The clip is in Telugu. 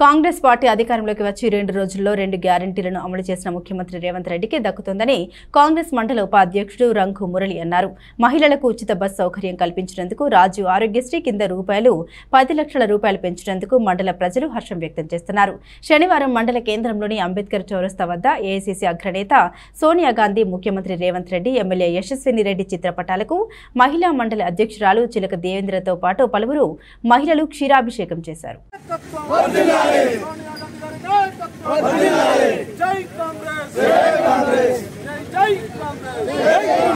కాంగ్రెస్ పార్టీ అధికారంలోకి వచ్చి రెండు రోజుల్లో రెండు గ్యారంటీలను అమలు చేసిన ముఖ్యమంత్రి రేవంత్ రెడ్డికి దక్కుతుందని కాంగ్రెస్ మండల ఉపాధ్యక్షుడు రంగు మురళి అన్నారు మహిళలకు ఉచిత బస్ సౌకర్యం కల్పించినందుకు రాజు ఆరోగ్యశ్రీ కింద రూపాయలు పది లక్షల రూపాయలు పెంచినందుకు మండల ప్రజలు హర్షం వ్యక్తం చేస్తున్నారు శనివారం మండల కేంద్రంలోని అంబేద్కర్ చౌరస్తా వద్ద ఏఐసీసీ అగ్రనేత సోనియా గాంధీ ముఖ్యమంత్రి రేవంత్ రెడ్డి ఎమ్మెల్యే యశస్విని రెడ్డి చిత్రపటాలకు మహిళా మండలి అధ్యక్షురాలు చిలక దేవేంద్రతో పాటు పలువురు మహిళలు క్షీరాభిషేకం చేశారు సోనియా గాంధీ గారి నాయకత్వం జై కాంగ్రెస్ జై కాంగ్రెస్ జై జై కాంగ్రెస్